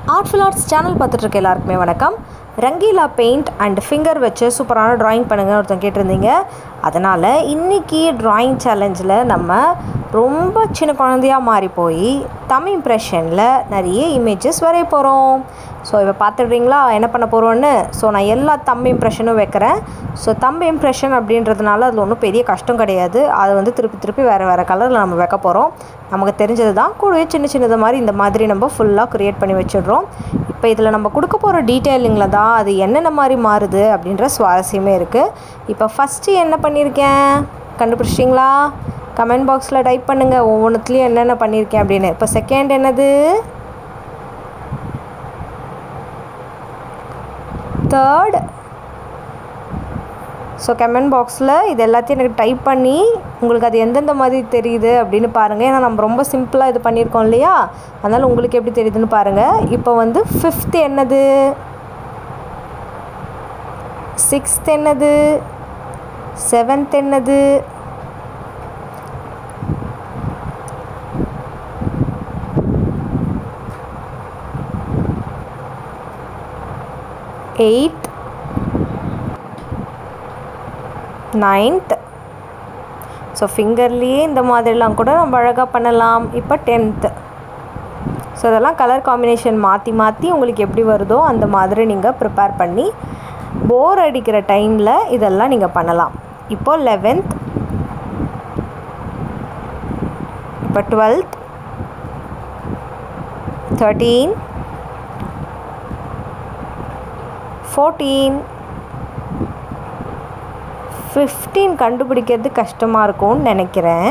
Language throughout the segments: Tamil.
ஆர்ட்ஃபுல் ஆர்ட்ஸ் சேனல் பார்த்துட்ருக்க எல்லாருக்குமே வணக்கம் ரங்கீலா பெயிண்ட் அண்ட் ஃபிங்கர் வச்சு சூப்பரான ட்ராயிங் பண்ணுங்க ஒருத்தன் கேட்டிருந்தீங்க அதனால் இன்றைக்கி ட்ராயிங் சேலஞ்சில் நம்ம ரொம்ப சின்ன குழந்தையாக மாறி போய் தம் இம்ப்ரெஷனில் நிறைய இமேஜஸ் வரைய போகிறோம் ஸோ இப்போ பார்த்துடுறீங்களா என்ன பண்ண போகிறோன்னு ஸோ நான் எல்லா தம் இம்ப்ரெஷனும் வைக்கிறேன் ஸோ தம் இம்ப்ரெஷன் அப்படின்றதுனால அதில் ஒன்றும் பெரிய கஷ்டம் கிடையாது அதை வந்து திருப்பி திருப்பி வேறு வேறு கலரில் நம்ம வைக்க போகிறோம் நமக்கு தெரிஞ்சது தான் கூடவே சின்ன சின்னது மாதிரி இந்த மாதிரி நம்ம ஃபுல்லாக க்ரியேட் பண்ணி வச்சிடுறோம் இப்போ இதில் நம்ம கொடுக்க போகிற டீட்டெயிலிங்கில் தான் அது என்னென்ன மாதிரி மாறுது அப்படின்ற சுவாரஸ்யமே இருக்குது இப்போ ஃபஸ்ட்டு என்ன பண்ணியிருக்கேன் கண்டுபிடிச்சிட்டிங்களா கமெண்ட் பாக்ஸில் டைப் பண்ணுங்கள் ஒவ்வொன்றுத்துலேயும் என்னென்ன பண்ணியிருக்கேன் அப்படின்னு இப்போ செகண்ட் என்னது தேர்ட் ஸோ கமெண்ட் பாக்ஸில் இது எல்லாத்தையும் எனக்கு டைப் பண்ணி உங்களுக்கு அது எந்தெந்த மாதிரி தெரியுது அப்படின்னு பாருங்கள் ஏன்னா நம்ம ரொம்ப சிம்பிளாக இது பண்ணியிருக்கோம் இல்லையா அதனால் உங்களுக்கு எப்படி தெரியுதுன்னு பாருங்கள் இப்போ வந்து ஃபிஃப்த் என்னது சிக்ஸ்த் என்னது செவன்த் என்னது எயித் நைன்த் ஸோ ஃபிங்கர்லேயே இந்த மாதிரிலாம் கூட நம்ம அழகாக பண்ணலாம் இப்போ டென்த்து ஸோ இதெல்லாம் கலர் காம்பினேஷன் மாற்றி மாற்றி உங்களுக்கு எப்படி வருதோ அந்த மாதிரி நீங்கள் ப்ரிப்பேர் பண்ணி போர் அடிக்கிற டைமில் இதெல்லாம் நீங்கள் பண்ணலாம் இப்போது லெவன்த் இப்போ டுவெல்த் தேர்ட்டீன் ஃபோர்டீன் ஃபிஃப்டீன் கண்டுபிடிக்கிறது கஷ்டமாக இருக்கும்னு நினைக்கிறேன்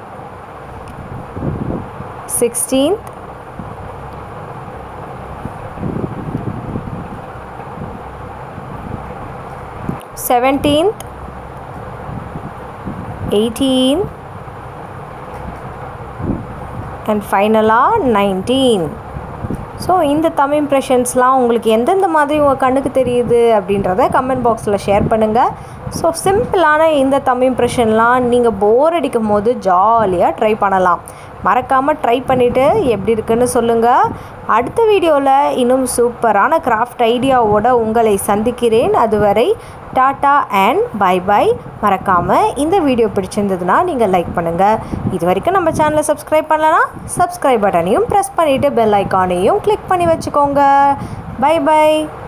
சிக்ஸ்டீன்த் செவன்டீன்த் எயிட்டீன் அண்ட் ஃபைனலாக நைன்டீன் ஸோ இந்த தமிழ் இம்ப்ரெஷன்ஸ்லாம் உங்களுக்கு எந்தெந்த மாதிரி உங்கள் கண்ணுக்கு தெரியுது அப்படின்றத கமெண்ட் பாக்ஸில் ஷேர் பண்ணுங்கள் ஸோ சிம்பிளான இந்த தமிழ் இம்ப்ரெஷன்லாம் நீங்கள் போர் அடிக்கும் போது ஜாலியாக ட்ரை பண்ணலாம் மறக்காமல் ட்ரை பண்ணிவிட்டு எப்படி இருக்குன்னு சொல்லுங்கள் அடுத்த வீடியோவில் இன்னும் சூப்பரான கிராஃப்ட் ஐடியாவோட உங்களை சந்திக்கிறேன் அதுவரை டாட்டா அண்ட் பை பை மறக்காமல் இந்த வீடியோ பிடிச்சிருந்ததுன்னா நீங்கள் லைக் பண்ணுங்கள் இது வரைக்கும் நம்ம சேனலை சப்ஸ்கிரைப் பண்ணலன்னா சப்ஸ்கிரைப் பட்டனையும் ப்ரெஸ் பண்ணிவிட்டு பெல் ஐக்கானையும் கிளிக் பண்ணி வச்சுக்கோங்க பை பை